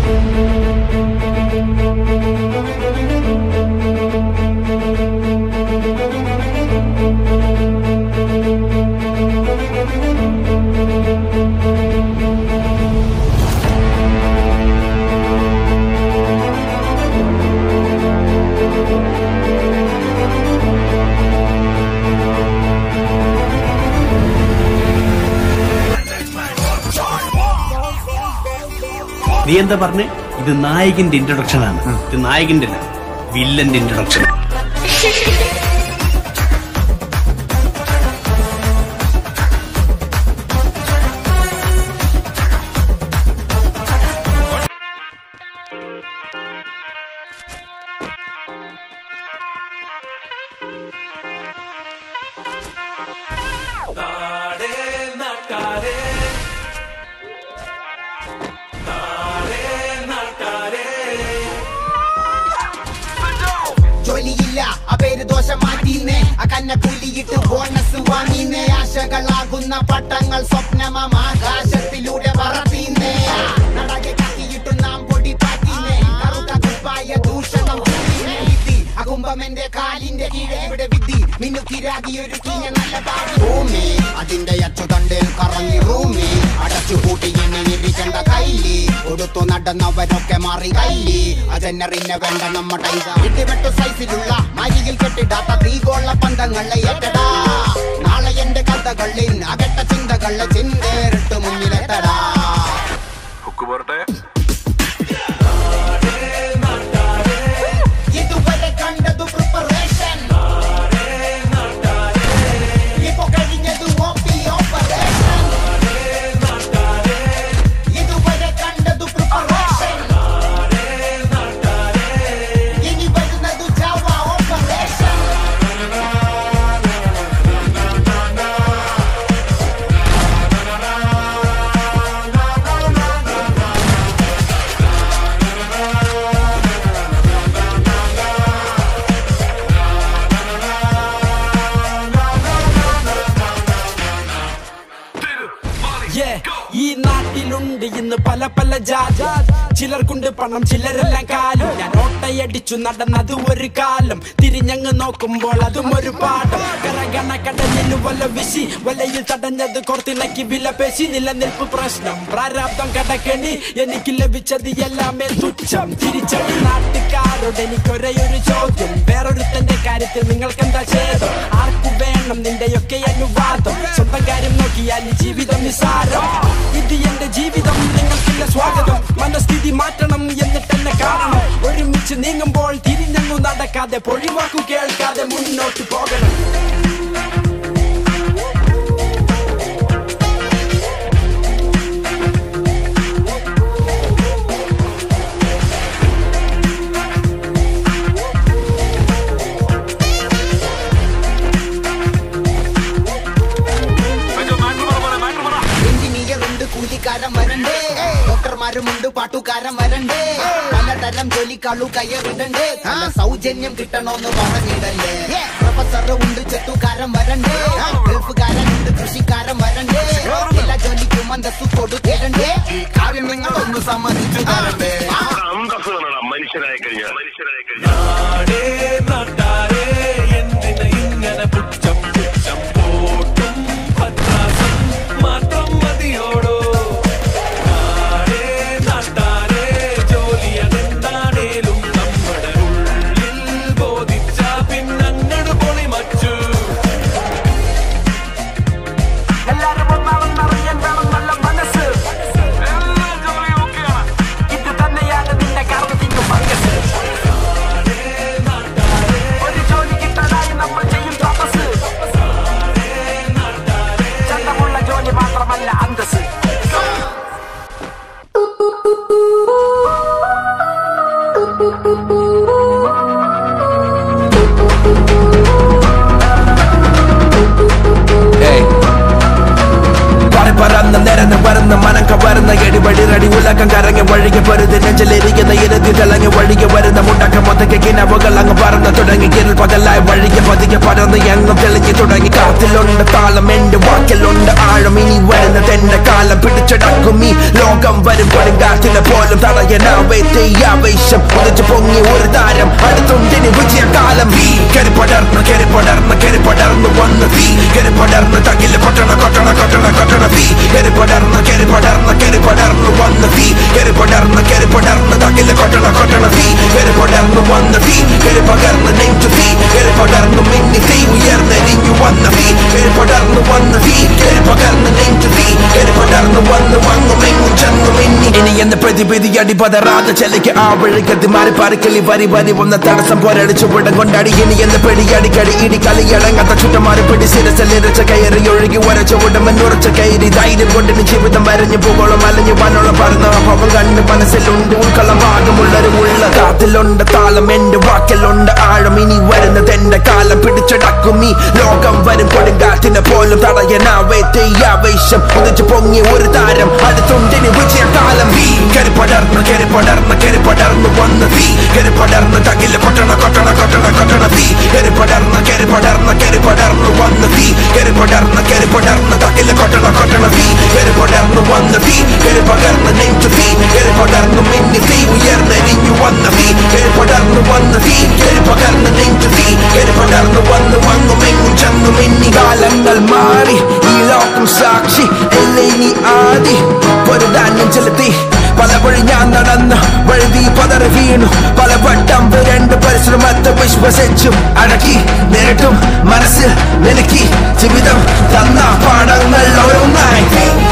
നീ എന്താ പറഞ്ഞേ ഇത് നായകന്റെ ഇൻട്രൊഡക്ഷൻ ആണ് ഇത് നായകന്റെ അല്ല വില്ലന്റെ ഇൻട്രൊഡക്ഷൻ ജോലിയില്ല ആ പേര് ദോഷം മാറ്റിന്നേ ആ കന്ന കൂലിയിട്ട് ബോണസ് വാങ്ങിന്നേ ആശകളാകുന്ന പട്ടങ്ങൾ സ്വപ്നമാം ആകാശത്തിലൂടെ പറത്തിന്നേ നടകെ കത്തിയിട്ട് നാം പൊടി പാറ്റിന്നേ കറുത്ത കുപ്പായ ദൂഷണം കൂട്ടിന്നേ. വിധി അകുംഭം എന്റെ കാലിന്റെ കീഴെ ഇവിടെ വിധി മിന്നുക്കിരാകി ഒരു കീഞ്ഞ നല്ല ഭാവി ഭൂമി അതിന്റെ അച്ചുതണ്ടിൽ കറങ്ങി റൂമി അടച്ചു കൂട്ടി എന്നെ നിരിക്കേണ്ട കൈലി കൊടുത്തു നടന്നവരൊക്കെ മാറി കൈലി അജനറിനെ വേണ്ട നമ്മുടെ ഇടിവെട്ടു സൈസിലുള്ള മരിയിൽ കെട്ടിടാത്ത തീകോള പന്തങ്ങളെ ഏറ്റടാ നാളെ എന്റെ കഥകളിൽ അകട്ട ചിന്തകളെ ചിന്തേറിട്ട് മുന്നിലെത്തടാ ഹുക്ക് പോരട്ടെ ഇതുവരെ കണ്ടതു പ്രിപ്പറേഷൻ ഇപ്പൊ കഴിഞ്ഞത് ഓപ്പി ഓപ്പറേഷൻ ഇതുവരെ കണ്ടതു പ്രിപ്പറേഷൻ ഇനി വരുന്നത് ജാവ ഓപ്പറേഷൻ Yeah, ഈ നാട്ടിലുണ്ട് ഇന്ന് പല പല ജാതി ചിലർക്കുണ്ട് പണം ചിലരെല്ലാം കാലും ഞാൻ ഓട്ടയടിച്ചു നടന്നത് ഒരു കാലം തിരിഞ്ഞങ്ങ് നോക്കുമ്പോൾ അതും ഒരു പാഠം കരകണ കടലിൽ വല വിശി വലയിൽ തടഞ്ഞത് കോർത്തിണക്കി വില പേശി നിലനിൽപ്പ് പ്രശ്നം പ്രാരാബ്ദം കടക്കണി എനിക്ക് ലഭിച്ചത് എല്ലാമേ തുച്ഛം തിരിച്ചടി നാട്ടുകാരോട് എനിക്കൊരേ ഒരു ചോദ്യം വേറൊരുത്തന്റെ കാര്യത്തിൽ നിങ്ങൾക്ക് എന്താ ഛേദം ആർക്കു വേണം നിന്റെയൊക്കെ അനുവാദം സ്വന്തം കാര്യം നോക്കിയാൽ ഈ ജീവിതം നിസാരം ഇത് എന്റെ ജീവിതം നിങ്ങൾക്കില്ല സ്വാഗതം മനസ്ഥിതി മാറ്റണം എന്നിട്ട് എന്നെ കാണണം ഒരുമിച്ച് നീങ്ങുമ്പോൾ തിരിഞ്ഞങ്ങു നടക്കാതെ പൊഴിവാക്കു കേൾക്കാതെ മുന്നോട്ട് പോകണം എഞ്ചിനീയറുണ്ട് കൂലിക്കാരൻ വരണ്ടേ ഡോക്ടർമാരുമുണ്ട് പാട്ടുകാരൻ വരണ്ടേ പലതരം ജോലിക്കാളു കയറിടണ്ടേ നല്ല സൗജന്യം കിട്ടണോന്ന് പറഞ്ഞിടല്ലേ പ്രൊഫസർ ഉണ്ട് ചെത്തുകാരൻ വരണ്ടേ ഗൾഫുകാരനുണ്ട് കൃഷിക്കാരൻ വരണ്ടേ എല്ലാ ജോലിക്കും അന്തസ്സു കൊടുത്തിടണ്ടേ ഈ കാര്യം നിങ്ങൾ ഒന്ന് സമ്മതിച്ചു തരണ്ടേ അന്തസ് വേണം മനുഷ്യരായി കഴിഞ്ഞാൽ മനുഷ്യരായി കഴിഞ്ഞാൽ എല്ലാരും ഒന്നാണെന്നറിയാൻ വേണം നല്ല മനസ്സ് ഇത് തന്നെയാണ് നിന്റെ കാരണത്തിന്റെ ഫംഗസ് ഒരു ജോലി കിട്ടാനായി നമ്മൾ ചെയ്യും തപസ് ചന്തമുള്ള ജോലി മാത്രമല്ല അന്തസ് പറന്ന് നിര പരന്ന് വരുന്ന മനം കവരുന്ന എടിപടി റടി ഉലകം കറങ്ങി വഴികെ പൊരുതി നെഞ്ചിലിരിക്കുന്ന ഇരുതി തിളങ്ങി വഴികെ വരുന്ന മുണ്ടക്കം ഒത്തക്കെ കിനവുകൾ അങ്ങ് പറന്ന് തുടങ്ങി ഇരുൾ പകലായി വഴികെ പതിക്കെ പടർന്ന് എങ്ങും തെളിഞ്ഞു തുടങ്ങി കാത്തിലുണ്ട് താളം എന്റെ വാക്കിലുണ്ട് ആഴം ഇനി വരുന്നത് എന്റെ കാലം പിടിച്ചടക്കും ഈ ലോകം വരും കൊടുങ്കാറ്റിനെ പോലും തടയനാവേ തെയ്യാവേശം ഒളിച്ചു പൊങ്ങി ഒരു താരം അടുത്തുണ്ടിന് വിജയകാലം ഈ കരി പടർന്ന് കരി പടർന്ന് കരി പടർന്ന് വന്ന് തീ കരി പടർന്ന് തകില് കൊട്ടണ കൊട്ടണ കൊട്ടണ കൊട്ടണ തീ കരി പടർന്ന് കരി പടർന്ന് കരി പടർന്ന് വന്ന് തീ കരി പടർന്ന് കരി പടർന്ന് തകില് കൊട്ടണ കൊട്ടണ തീ കരി പടർന്ന് വന്ന് തീ കരി പകർന്ന് നെഞ്ചു തീ കരി പടർന്ന് മിന്നി തീ ഉയർന്നെരിഞ്ഞു വന്ന തീ കരി പടർന്ന് വന്ന് തീ കരി പകർന്ന് നെഞ്ചു തീ കരി പടർന്ന് വന്ന് വന്നു മെങ്ങും ചെന്നു മിന്നി ഇനി എന്ന പ്രതിപിതി അടി പതറാതെ ചെലയ്ക്ക് ആ വഴിക്കത്തി മാറി പാറിക്കലി വരി വരി വന്ന തടസ്സം പോരടിച്ചു വിടം കൊണ്ടാടി ഇനി എന്ന പെടി അടിക്കടി ഇടി കളി അടങ്ങാത്ത ചുറ്റമാറി പിടി സിരസലിരച്ച കയറി ഒഴുകി ഉരച്ച ഉടമൻ ഉറച്ച കയറി ധൈര്യം കൊണ്ടിന് ജീവിതം വരഞ്ഞു പോകോളം അലഞ്ഞു വനോളം പറന്ന ഭവം കണ്ട് മനസ്സിലുണ്ട് ഉൾക്കളം ഭാഗമുള്ളൊരു ഉള്ള കാത്തിലുണ്ട് താളം എന്റെ വാക്കിലുണ്ട് ആഴം ഇനി വരുന്നത് എന്റെ കാലം പിടിച്ചടക്കും ഈ ലോകം വരും കൊടുങ്കാറ്റിനെ പോലും തടയനാവേ തെയ്യാവേശം ഒന്നിച്ചു പൊങ്ങി ഒരു താരം അടുത്തുണ്ടിന് വിജയകാലം ഈ കരി പടർന്ന് കരി പടർന്ന് കരി പടർന്ന് വന്ന് തീ കരി പടർന്ന് തകില് കൊട്ടണ കൊട്ടണ കൊട്ടണ കൊട്ടണ തീ കരി പടർന്ന് കരി പടർന്ന് കരി പടർന്ന് വന്ന് തീ കരി പടർന്ന് കരി പടർന്ന് തകില് കൊട്ടണ കൊട്ടണ തീ കരി പടർന്ന് വന്ന് തീ കരി പകർന്ന് നെഞ്ചു തീ കരി പടർന്ന് മിന്നി തീ ഉയർന്നെരിഞ്ഞു വന്ന തീ കരി പടർന്ന് വന്ന് തീ കരി പകർന്ന് നെഞ്ചു തീ കരി പടർന്ന് വന്ന് വന്നു മെങ്ങും ചെന്നു മിന്നി കാലങ്ങൾ മാറി ഈ ലോകം സാക്ഷി എന്നെ ഇനി ആദി ഒരു ധാന്യം ചെലുത്തി പല വഴി ഞാൻ നടന്ന് വഴുതി പതറി വീണു പല വട്ടം രണ്ട് പരിശ്രമത്തെ വിശ്വസിച്ചും അടക്കി നേരിട്ടും മനസ്സിൽ നിനക്കി ജീവിതം തന്ന പാഠങ്ങൾ ഓരോന്നായി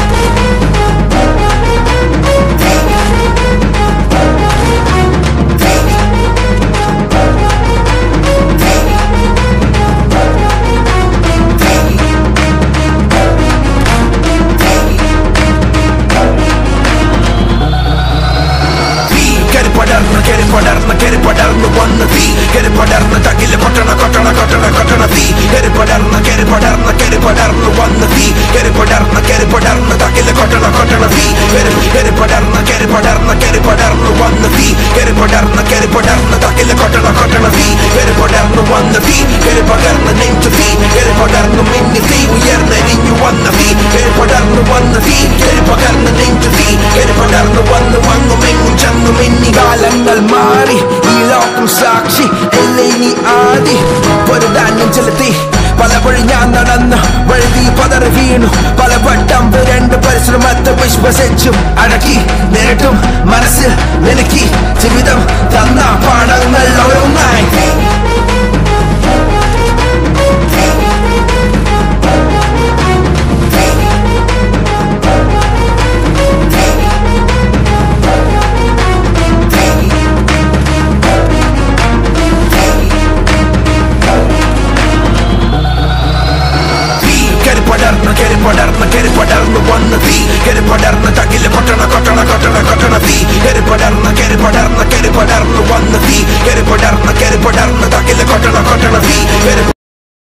തീ കരി പടർന്ന് കരി പടർന്ന് കരി പടർന്ന് വന്ന് തീ കരി പടർന്ന് തകില് കൊട്ടണ കൊട്ടണ കൊട്ടണ കൊട്ടണ തീ കരി പടർന്ന് കരി പടർന്ന് കരി പടർന്ന് വന്ന് തീ കരി പടർന്ന് കരി പടർന്ന് തകില് കൊട്ടണ കൊട്ടണ തീ കരി കരി പടർന്ന് കരി പടർന്ന് കരി പടർന്ന് വന്ന് തീ കരി പടർന്ന് കരി പടർന്ന് തകില് കൊട്ടണ കൊട്ടണ തീ കരി പടർന്ന് വന്ന് തീ കരി പകർന്ന് നെഞ്ചു തീ കരി പടർന്ന് മിന്നി തീ ഉയർന്നെരിഞ്ഞു വന്ന തീ കരി പടർന്ന് വന്ന് തീ കരി പകർന്ന് നെഞ്ചു തീ കരി പടർന്ന് വന്ന് വന്നു മെങ്ങും ചെന്നു മിന്നി കാലങ്ങൾ മാറി ഈ ലോകം സാക്ഷി എന്നെ ഇനി ആദി ഒരു ധാന്യം ചെലുത്തി പല വഴി ഞാൻ നടന്ന് വഴുതി പതറി വീണു പല വട്ടം രണ്ട് പരിശ്രമത്തെ വിശ്വസിച്ചും അടക്കി നേരിട്ടും മനസ്സിൽ നിനക്കി ജീവിതം തന്ന പാഠങ്ങൾ ഓരോന്നായി തീ കരി പടർന്ന് കരി പടർന്ന് കരി പടർന്ന് വന്ന് തീ കരി പടർന്ന് തകില് കൊട്ടണ കൊട്ടണ കൊട്ടണ കൊട്ടണ തീ കരി പടർന്ന് കരി പടർന്ന് കരി പടർന്ന് വന്ന് തീ കരി പടർന്ന് കരി പടർന്ന് തകില് കൊട്ടണ കൊട്ടണ തീ കരി